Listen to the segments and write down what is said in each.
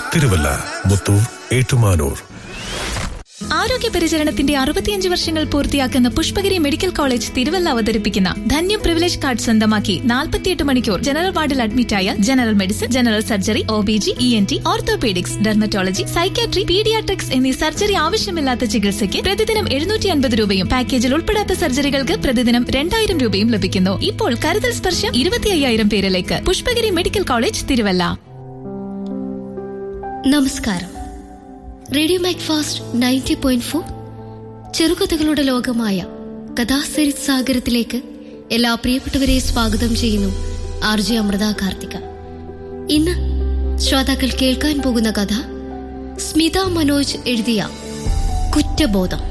തിരുവല്ല മുത്തൂർ ഏറ്റുമാനൂർ ആരോഗ്യ പരിചരണത്തിന്റെ അറുപത്തിയഞ്ച് വർഷങ്ങൾ പൂർത്തിയാക്കുന്ന പുഷ്പഗിരി മെഡിക്കൽ കോളേജ് തിരുവല്ല അവതരിപ്പിക്കുന്ന ധന്യം പ്രിവിലേജ് കാർഡ് സ്വന്തമാക്കി നാൽപ്പത്തിയെട്ട് മണിക്കൂർ ജനറൽ വാർഡിൽ അഡ്മിറ്റായ general medicine general surgery O B G E N T orthopaedics dermatology psychiatry paediatrics എന്നീ സർജറി ആവശ്യമില്ലാത്ത ചികിത്സയ്ക്ക് പ്രതിദിനം എഴുന്നൂറ്റി അൻപത് രൂപയും പാക്കേജിൽ ഉൾപ്പെടാത്ത സർജറികൾക്ക് പ്രതിദിനം രണ്ടായിരം രൂപയും ലഭിക്കുന്നു ഇപ്പോൾ കരുതൽ സ്പർശം ഇരുപത്തി അയ്യായിരം പേരിലേക്ക് പുഷ്പഗിരി മെഡിക്കൽ കോളേജ് തിരുവല്ല നമസ്കാരം radio Macfast ninety point four ചെറുകഥകളുടെ ലോകമായ കഥാസരിത് സാഗരത്തിലേക്ക് എല്ലാ പ്രിയപ്പെട്ടവരെ സ്വാഗതം ചെയ്യുന്നു ആർ ജെ അമൃത കാർത്തിക ഇന്ന് ശ്രോതാക്കൾ കേൾക്കാൻ പോകുന്ന കഥ സ്മിത മനോജ് എഴുതിയ കുറ്റബോധം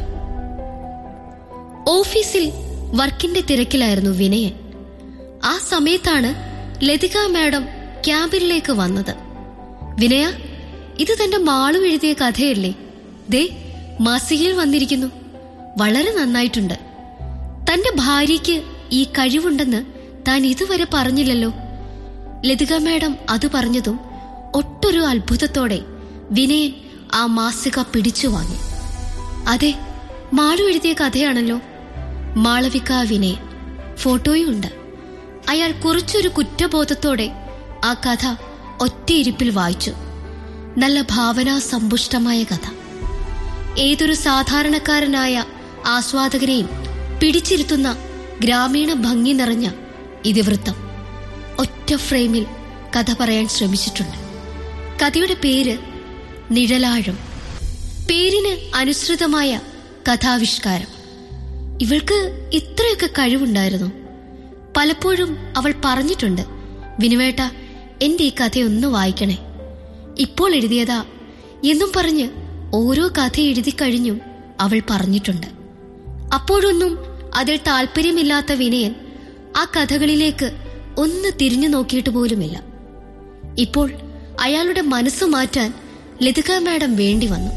ഓഫീസിൽ വർക്കിന്റെ തിരക്കിലായിരുന്നു വിനയൻ ആ സമയത്താണ് ലതിക മാഡം ക്യാബിനിലേക്ക് വന്നത് വിനയ ഇത് തന്റെ മാളു എഴുതിയ കഥയല്ലേ ദേ മാസികയിൽ വന്നിരിക്കുന്നു വളരെ നന്നായിട്ടുണ്ട് തന്റെ ഭാര്യയ്ക്ക് ഈ കഴിവുണ്ടെന്ന് താൻ ഇതുവരെ പറഞ്ഞില്ലല്ലോ ലതിക മാഡം അത് പറഞ്ഞതും ഒട്ടൊരു അത്ഭുതത്തോടെ വിനയൻ ആ മാസിക പിടിച്ചു വാങ്ങി അതെ മാളു എഴുതിയ കഥയാണല്ലോ മാളവിക വിനയൻ ഫോട്ടോയും ഉണ്ട് അയാൾ കുറച്ചൊരു കുറ്റബോധത്തോടെ ആ കഥ ഒറ്റയിരിപ്പിൽ വായിച്ചു നല്ല ഭാവനാ സമ്പുഷ്ടമായ കഥ ഏതൊരു സാധാരണക്കാരനായ ആസ്വാദകനെയും പിടിച്ചിരുത്തുന്ന ഗ്രാമീണ ഭംഗി നിറഞ്ഞ ഇതിവൃത്തം ഒറ്റ ഫ്രെയിമിൽ കഥ പറയാൻ ശ്രമിച്ചിട്ടുണ്ട് കഥയുടെ പേര് നിഴലാഴം പേരിന് അനുസൃതമായ കഥാവിഷ്കാരം ഇവൾക്ക് ഇത്രയൊക്കെ കഴിവുണ്ടായിരുന്നു പലപ്പോഴും അവൾ പറഞ്ഞിട്ടുണ്ട് വിനുവേട്ട എന്റെ ഈ കഥയൊന്ന് വായിക്കണേ ഇപ്പോൾ എഴുതിയതാ എന്നും പറഞ്ഞ് ഓരോ കഥ എഴുതി കഴിഞ്ഞും അവൾ പറഞ്ഞിട്ടുണ്ട് അപ്പോഴൊന്നും അതിൽ താല്പര്യമില്ലാത്ത വിനയൻ ആ കഥകളിലേക്ക് ഒന്ന് തിരിഞ്ഞു നോക്കിയിട്ട് പോലുമില്ല ഇപ്പോൾ അയാളുടെ മനസ്സ് മാറ്റാൻ ലതിക മാഡം വേണ്ടി വന്നു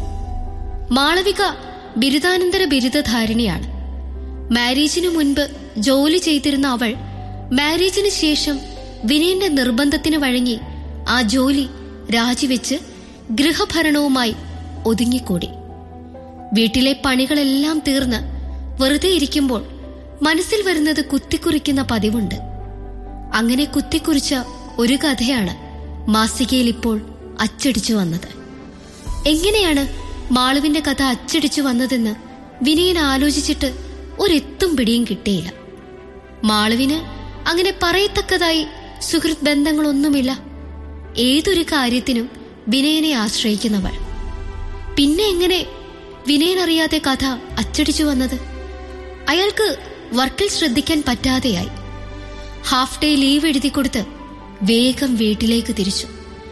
മാളവിക ബിരുദാനന്തര ബിരുദധാരിണിയാണ് മാരേജിനു മുൻപ് ജോലി ചെയ്തിരുന്ന അവൾ മാരേജിന് ശേഷം വിനയന്റെ നിർബന്ധത്തിന് വഴങ്ങി ആ ജോലി രാജിവെച്ച് ഗൃഹഭരണവുമായി ഒതുങ്ങിക്കൂടി വീട്ടിലെ പണികളെല്ലാം തീർന്ന് വെറുതെ ഇരിക്കുമ്പോൾ മനസ്സിൽ വരുന്നത് കുത്തിക്കുറിക്കുന്ന പതിവുണ്ട് അങ്ങനെ കുത്തിക്കുറിച്ച ഒരു കഥയാണ് മാസികയിൽ ഇപ്പോൾ അച്ചടിച്ചു വന്നത് എങ്ങനെയാണ് മാളുവിന്റെ കഥ അച്ചടിച്ചു വന്നതെന്ന് വിനയൻ ആലോചിച്ചിട്ട് ഒരെത്തും പിടിയും കിട്ടിയില്ല മാളുവിന് അങ്ങനെ പറയത്തക്കതായി സുഹൃത്ത് ബന്ധങ്ങളൊന്നുമില്ല ഏതൊരു കാര്യത്തിനും വിനയനെ ആശ്രയിക്കുന്നവൾ പിന്നെ എങ്ങനെ വിനയൻ അറിയാതെ കഥ അച്ചടിച്ചു വന്നത് അയാൾക്ക് വർക്കിൽ ശ്രദ്ധിക്കാൻ പറ്റാതെയായി ഹാഫ് ഡേ ലീവ് എഴുതി കൊടുത്ത് വേഗം വീട്ടിലേക്ക് തിരിച്ചു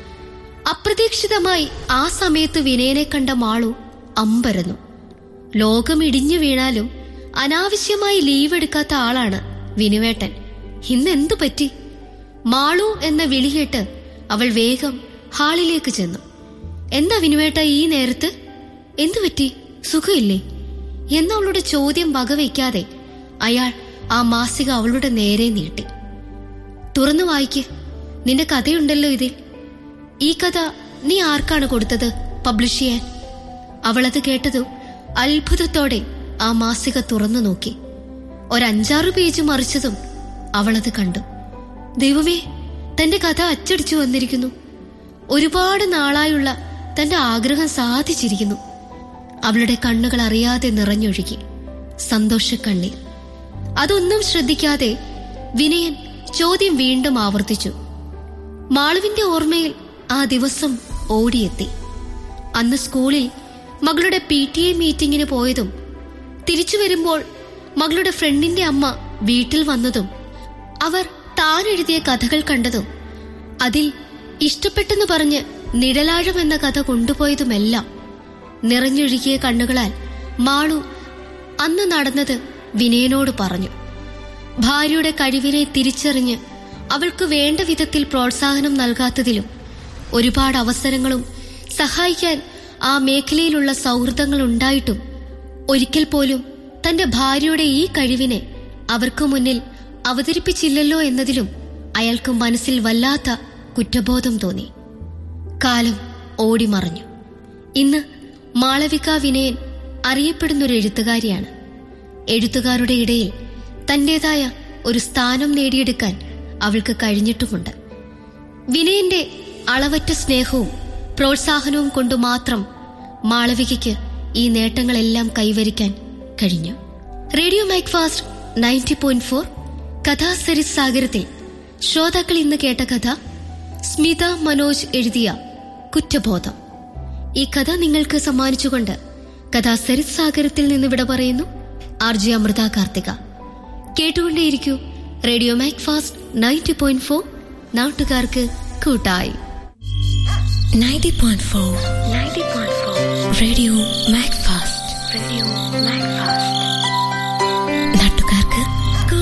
അപ്രതീക്ഷിതമായി ആ സമയത്ത് വിനയനെ കണ്ട മാളു അമ്പരന്നു ലോകം ഇടിഞ്ഞു വീണാലും അനാവശ്യമായി ലീവ് എടുക്കാത്ത ആളാണ് വിനുവേട്ടൻ ഇന്ന് എന്തു പറ്റി മാളു എന്ന വിളി കേട്ട് അവൾ വേഗം ഹാളിലേക്ക് ചെന്നു എന്താ വിനുവേട്ട ഈ നേരത്ത് എന്തു പറ്റി സുഖമില്ലേ എന്നവളുടെ ചോദ്യം വകവയ്ക്കാതെ അയാൾ ആ മാസിക അവളുടെ നേരെ നീട്ടി തുറന്നു വായിക്ക് നിന്റെ കഥയുണ്ടല്ലോ ഇതിൽ ഈ കഥ നീ ആർക്കാണ് കൊടുത്തത് പബ്ലിഷ് ചെയ്യാൻ അവളത് കേട്ടതും അത്ഭുതത്തോടെ ആ മാസിക തുറന്നു നോക്കി ഒരഞ്ചാറ് പേജ് മറിച്ചതും അവളത് കണ്ടു ദൈവമേ തന്റെ കഥ അച്ചടിച്ചു വന്നിരിക്കുന്നു ഒരുപാട് നാളായുള്ള തന്റെ ആഗ്രഹം സാധിച്ചിരിക്കുന്നു അവളുടെ കണ്ണുകൾ അറിയാതെ നിറഞ്ഞൊഴുകി സന്തോഷക്കണ്ണീർ അതൊന്നും ശ്രദ്ധിക്കാതെ വിനയൻ ചോദ്യം വീണ്ടും ആവർത്തിച്ചു മാളുവിന്റെ ഓർമ്മയിൽ ആ ദിവസം ഓടിയെത്തി അന്ന് സ്കൂളിൽ മകളുടെ പി ടി എ മീറ്റിംഗിന് പോയതും തിരിച്ചു വരുമ്പോൾ മകളുടെ ഫ്രണ്ടിന്റെ അമ്മ വീട്ടിൽ വന്നതും അവർ താൻ എഴുതിയ കഥകൾ കണ്ടതും അതിൽ ഇഷ്ടപ്പെട്ടെന്ന് പറഞ്ഞ് നിഴലാഴം എന്ന കഥ കൊണ്ടുപോയതുമെല്ലാം നിറഞ്ഞൊഴുകിയ കണ്ണുകളാൽ മാളു അന്ന് നടന്നത് വിനയനോട് പറഞ്ഞു ഭാര്യയുടെ കഴിവിനെ തിരിച്ചറിഞ്ഞ് അവൾക്ക് വേണ്ട വിധത്തിൽ പ്രോത്സാഹനം നൽകാത്തതിലും ഒരുപാട് അവസരങ്ങളും സഹായിക്കാൻ ആ മേഖലയിലുള്ള സൗഹൃദങ്ങൾ ഉണ്ടായിട്ടും ഒരിക്കൽ പോലും തന്റെ ഭാര്യയുടെ ഈ കഴിവിനെ അവർക്ക് മുന്നിൽ അവതരിപ്പിച്ചില്ലല്ലോ എന്നതിലും അയാൾക്ക് മനസ്സിൽ വല്ലാത്ത കുറ്റബോധം തോന്നി കാലം ഓടിമറഞ്ഞു ഇന്ന് മാളവിക വിനയൻ അറിയപ്പെടുന്നൊരു എഴുത്തുകാരിയാണ് എഴുത്തുകാരുടെ ഇടയിൽ തന്റേതായ ഒരു സ്ഥാനം നേടിയെടുക്കാൻ അവൾക്ക് കഴിഞ്ഞിട്ടുമുണ്ട് വിനയന്റെ അളവറ്റ സ്നേഹവും പ്രോത്സാഹനവും കൊണ്ട് മാത്രം മാളവികയ്ക്ക് ഈ നേട്ടങ്ങളെല്ലാം കൈവരിക്കാൻ കഴിഞ്ഞു radio Macfast ninety point four കഥാസരിത് സാഗരത്തിൽ ശ്രോതാക്കൾ ഇന്ന് കേട്ട കഥ സ്മിത മനോജ് എഴുതിയ കുറ്റബോധം ഈ കഥ നിങ്ങൾക്ക് സമ്മാനിച്ചുകൊണ്ട് കഥാസരിത് സാഗരത്തിൽ നിന്ന് വിട പറയുന്നു ആർ ജി അമൃത കാർത്തിക കേട്ടുകൊണ്ടേയിരിക്കൂ radio Macfast ninety point four നാട്ടുകാർക്ക് കൂട്ടായി 90.4 Radio Macfast. Radio Macfast.